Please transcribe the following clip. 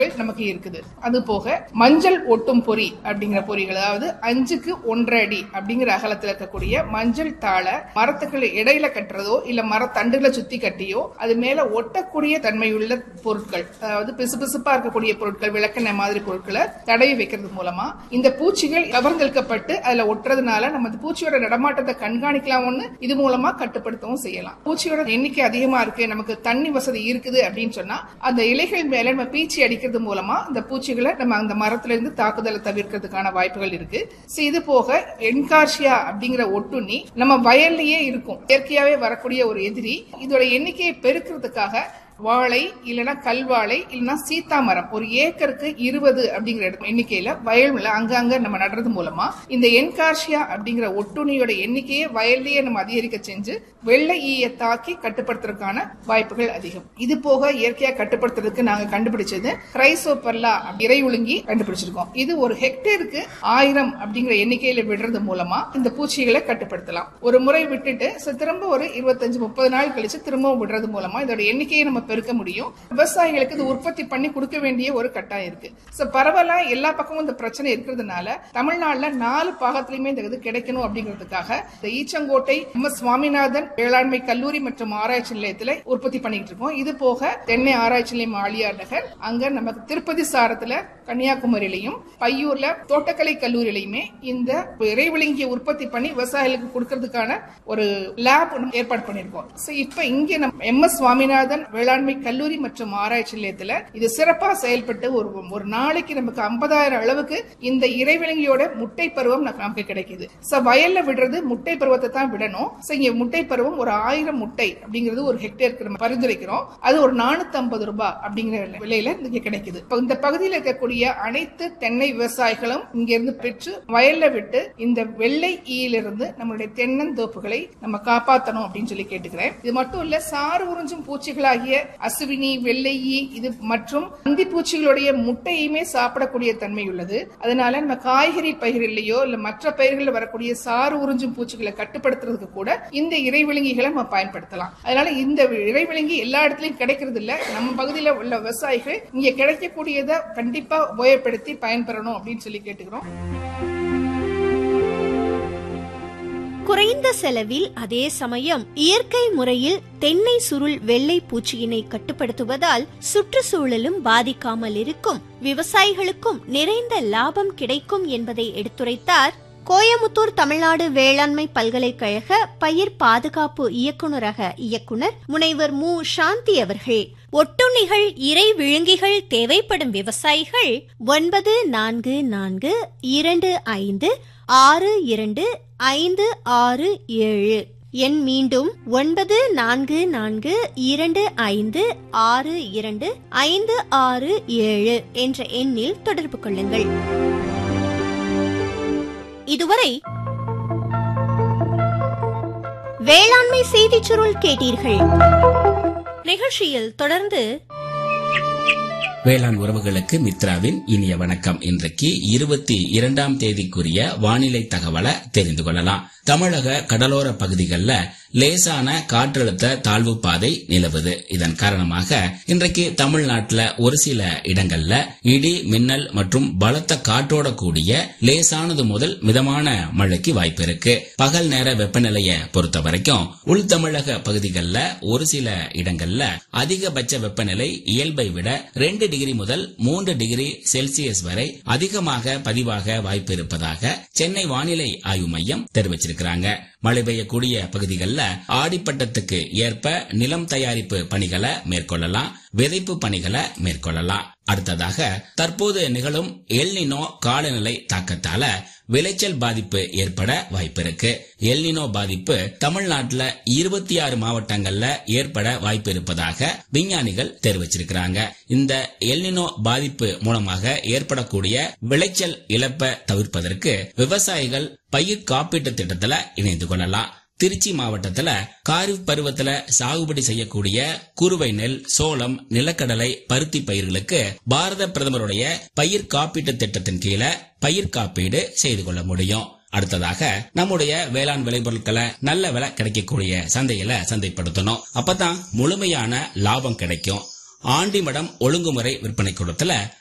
நமக்கு இருக்குது அது போக மஞ்சள் ஒட்டும் பொறி அப்படிங்கிற பொறிகள் அதாவது அஞ்சுக்கு ஒன்றரை அடி அப்படிங்கிற அகலத்துல இருக்கக்கூடிய மஞ்சள் தாளை மரத்துக்கு இடையில கட்டுறதோ இல்ல மரத்தண்டுகளை சுத்தி கட்டியோ அது மேல ஒட்டக்கூடிய தன்மையுள்ள பொருட்கள் அதாவது பிசுபிசுப்பா இருக்கக்கூடிய பொருட்கள் விளக்கெண்ணெய் மாதிரி பொருட்களை தடவி வைக்கிறது மூலமா இந்த பூச்சிகள் கவர்ந்தெழுக்கப்பட்டு அதுல ஒட்டுறதுனால நம்ம அந்த பூச்சியோட நடமாட்டத்தை கண்காணிக்கலாம்னு இது மூலமா கட்டுப்படுத்தவும் செய்யலாம் பூச்சியோட எண்ணிக்கை அதிகமா இருக்கு நமக்கு தண்ணி வசதி இருக்குது அப்படின்னு சொன்னா அந்த இலைகள் மேல நம்ம பீச்சி அடிக்கிறது மூலமா அந்த பூச்சிகளை நம்ம அந்த மரத்துல இருந்து தாக்குதலை தவிர்க்கிறதுக்கான வாய்ப்புகள் இருக்கு So, இது போக என்கார்ஷியா அப்படிங்கிற ஒட்டுண்ணி நம்ம வயல்லயே இருக்கும் இயற்கையாவே வரக்கூடிய ஒரு எதிரி இதோட எண்ணிக்கையை பெருக்கிறதுக்காக வாழை இல்லனா கல்வாழை இல்லனா சீத்தா மரம் ஒரு ஏக்கருக்கு இருபது அப்படிங்கிற இடத்து- எண்ணிக்கையில வயல்ல அங்கங்க நம்ம நடுறது மூலமா இந்த என்கார்ஷியா அப்படிங்கிற ஒட்டுண்ணியோட எண்ணிக்கையை வயல்லயே நம்ம அதிகரிக்க செஞ்சு வெள்ளை ஈயை தாக்கி கட்டுப்படுத்துறதுக்கான வாய்ப்புகள் அதிகம் இது போக இயற்கையா கட்டுப்படுத்துறதுக்கு நாங்க கண்டுபிடிச்சது கிரைசோபர்லா இறை ஒழுங்கி கண்டுபிடிச்சிருக்கோம் இது ஒரு ஹெக்டேருக்கு ஆயிரம் அப்படிங்கிற எண்ணிக்கையில விடுறது மூலமா இந்த பூச்சிகளை கட்டுப்படுத்தலாம் ஒரு முறை விட்டுட்டு so திரும்ப ஒரு இருபத்தஞ்சு முப்பது நாள் கழிச்சு திரும்பவும் விடுறது மூலமா இதோட எண்ணிக்கையை நம்ம பெருக்க முடியும் விவசாயிகளுக்கு இது உற்பத்தி பண்ணி கொடுக்க வேண்டிய ஒரு கட்டாயம் இருக்கு சோ பரவலா எல்லா பக்கமும் இந்த பிரச்சனை இருக்கிறதுனால தமிழ்நாட்டுல நாலு பாகத்திலுமே இந்த இது கிடைக்கணும் அப்படிங்கிறதுக்காக இந்த ஈச்சங்கோட்டை எம் எஸ் சுவாமிநாதன் வேளாண்மை கல்லூரி மற்றும் ஆராய்ச்சி நிலையத்துல உற்பத்தி பண்ணிட்டு இருக்கோம் இது போக தென்னை ஆராய்ச்சி நிலையம் ஆழியார் நகர் அங்க நமக்கு திருப்பதி சாரத்துல கன்னியாகுமரியிலையும் பையூர்ல தோட்டக்கலை கல்லூரியிலையுமே இந்த இறைவிழுங்கிய உற்பத்தி பண்ணி விவசாயிகளுக்கு கொடுக்கறதுக்கான ஒரு லேப் ஏற்பாடு பண்ணிருக்கோம் சோ இப்ப இங்க நம்ம எம் எஸ் சுவாமிநாதன் வேளாண்மை கல்லூரி மற்றும் ஆராய்ச்சி நிலையத்துல இது சிறப்பா செயல்பட்டு ஒரு ஒரு நாளைக்கு நமக்கு ஐம்பதாயிரம் அளவுக்கு இந்த இறைவிலங்கியோட முட்டை பருவம் நமக்கு நமக்கு கிடைக்குது சோ வயல்ல விடுறது முட்டை பருவத்தை தான் விடணும் சோ இங்க முட்டை பருவம் ஒரு ஆயிரம் முட்டை அப்படிங்கிறது ஒரு ஹெக்டேருக்கு நம்ம பரிந்துரைக்கிறோம் அது ஒரு நானூத்தி ஐம்பது ரூபாய் அப்படிங்கிற விலையில இங்க கிடைக்குது இப்ப இந்த பகுதியில் இருக்கக்கூடிய அனைத்து தென்னை விவசாயிகளும் இங்க இருந்து பெற்று வயல்ல விட்டு இந்த வெள்ளை ஈயிலிருந்து நம்மளுடைய தென்னந்தோப்புகளை நம்ம காப்பாத்தணும் அப்படின்னு சொல்லி கேட்டுக்கிறேன் இது மட்டும் இல்ல சாறு உறிஞ்சும் பூச்சிகளாகிய அசுவினி வெள்ளை ஈ இது மற்றும் அந்தி பூச்சிகளுடைய முட்டையுமே சாப்பிடக்கூடிய தன்மை உள்ளது அதனால நம்ம காய்கறி பயிரிலையோ இல்ல மற்ற பயிர்களில் வரக்கூடிய சாறு உறிஞ்சும் பூச்சிகளை கட்டுப்படுத்துறதுக்கு கூட இந்த இறைவிலங்கிகளை நம்ம பயன்படுத்தலாம் அதனால இந்த இறைவிலங்கி எல்லா இடத்துலயும் கிடைக்கிறது இல்ல நம்ம பகுதியில உள்ள விவசாயிகள் இங்க கிடைக்கக்கூடியதை கண்டிப்பா உபயோகப்படுத்தி பயன்பெறணும் அப்படின்னு சொல்லி கேட்டுக்கிறோம் குறைந்த செலவில் அதே சமயம் இயற்கை முறையில் தென்னை சுருள் வெள்ளை பூச்சியினை கட்டுப்படுத்துவதால் சுற்றுச்சூழலும் பாதிக்காமல் இருக்கும் விவசாயிகளுக்கும் நிறைந்த லாபம் கிடைக்கும் என்பதை எடுத்துரைத்தார் கோயமுத்தூர் தமிழ்நாடு வேளாண்மை பல்கலைக்கழக பயிர் பாதுகாப்பு இயக்குநரக இயக்குனர் முனைவர் மு சாந்தி அவர்கள் ஒட்டுண்ணிகள் இறை விழுங்கிகள் தேவைப்படும் விவசாயிகள் ஒன்பது நான்கு நான்கு இரண்டு ஐந்து ஆறு இரண்டு ஐந்து ஆறு ஏழு எண் மீண்டும் ஒன்பது நான்கு நான்கு இரண்டு ஐந்து ஆறு இரண்டு ஐந்து ஆறு ஏழு என்ற எண்ணில் தொடர்பு கொள்ளுங்கள் இதுவரை வேளாண்மை செய்திச் சுருள் கேட்டீர்கள் நிகழ்ச்சியில் தொடர்ந்து வேளாண் உறவுகளுக்கு மித்ராவின் இனிய வணக்கம் இன்றைக்கு இருபத்தி இரண்டாம் தேதிக்குரிய வானிலை தகவலை தெரிந்து கொள்ளலாம் தமிழக கடலோர பகுதிகளில் லேசான காற்றழுத்த தாழ்வு பாதை நிலவுது இதன் காரணமாக இன்றைக்கு தமிழ்நாட்டில் ஒரு சில இடங்கள்ல இடி மின்னல் மற்றும் பலத்த காற்றோட கூடிய லேசானது முதல் மிதமான மழைக்கு வாய்ப்பு இருக்கு பகல் நேர வெப்பநிலையை பொறுத்த வரைக்கும் உள் தமிழக பகுதிகளில் ஒரு சில இடங்கள்ல அதிகபட்ச வெப்பநிலை இயல்பை விட ரெண்டு டிகிரி முதல் மூன்று டிகிரி செல்சியஸ் வரை அதிகமாக பதிவாக வாய்ப்பு இருப்பதாக சென்னை வானிலை ஆய்வு மையம் தெரிவிச்சிருக்கிறாங்க மழை பெய்யக்கூடிய பகுதிகளில் ஆடிப்பட்டத்துக்கு ஏற்ப நிலம் தயாரிப்பு பணிகளை மேற்கொள்ளலாம் விதைப்பு பணிகளை மேற்கொள்ளலாம் அடுத்ததாக தற்போது நிகழும் எல்னினோ காலநிலை தாக்கத்தால விளைச்சல் பாதிப்பு ஏற்பட வாய்ப்பு இருக்கு எல்னினோ பாதிப்பு தமிழ்நாட்டுல இருபத்தி ஆறு மாவட்டங்கள்ல ஏற்பட வாய்ப்பு இருப்பதாக விஞ்ஞானிகள் தெரிவிச்சிருக்கிறாங்க இந்த எல்னினோ பாதிப்பு மூலமாக ஏற்படக்கூடிய விளைச்சல் இழப்பை தவிர்ப்பதற்கு விவசாயிகள் பயிர் காப்பீட்டு திட்டத்துல இணைந்து கொள்ளலாம் திருச்சி மாவட்டத்துல காரிஃப் பருவத்துல சாகுபடி செய்யக்கூடிய குறுவை நெல் சோளம் நிலக்கடலை பருத்தி பயிர்களுக்கு பாரத பிரதமருடைய பயிர் காப்பீட்டு திட்டத்தின் கீழே பயிர் காப்பீடு செய்து கொள்ள முடியும் அடுத்ததாக நம்முடைய வேளாண் விளைபொருட்களை நல்ல விலை கிடைக்கக்கூடிய சந்தையில சந்தைப்படுத்தணும் அப்பதான் முழுமையான லாபம் கிடைக்கும் ஆண்டிமடம் ஒழுங்குமுறை விற்பனை கூடத்துல